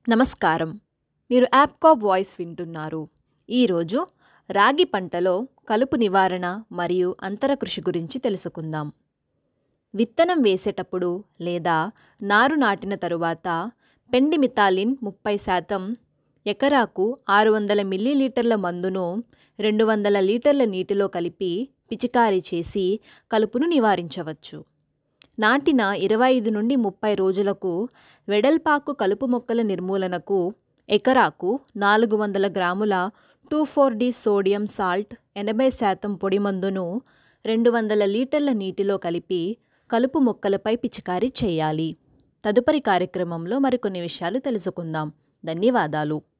నమస్కారం మీరు యాప్కాప్ వాయిస్ వింటున్నారు ఈరోజు రాగి పంటలో కలుపు నివారణ మరియు అంతర కృషి గురించి తెలుసుకుందాం విత్తనం వేసేటప్పుడు లేదా నారు నాటిన తరువాత పెండిమిథాలిన్ ముప్పై శాతం ఎకరాకు ఆరు వందల మిల్లీలీటర్ల మందును రెండు వందల లీటర్ల నీటిలో కలిపి పిచికారీ చేసి కలుపును నివారించవచ్చు నాటిన ఇరవై ఐదు నుండి ముప్పై రోజులకు వెడల్పాకు కలుపు మొక్కల నిర్మూలనకు ఎకరాకు నాలుగు వందల గ్రాముల two four D sodium salt ఎనభై శాతం పొడి మందును రెండు వందల లీటర్ల నీటిలో కలిపి కలుపు మొక్కలపై పిచికారీ చేయాలి తదుపరి కార్యక్రమంలో మరికొన్ని విషయాలు తెలుసుకుందాం ధన్యవాదాలు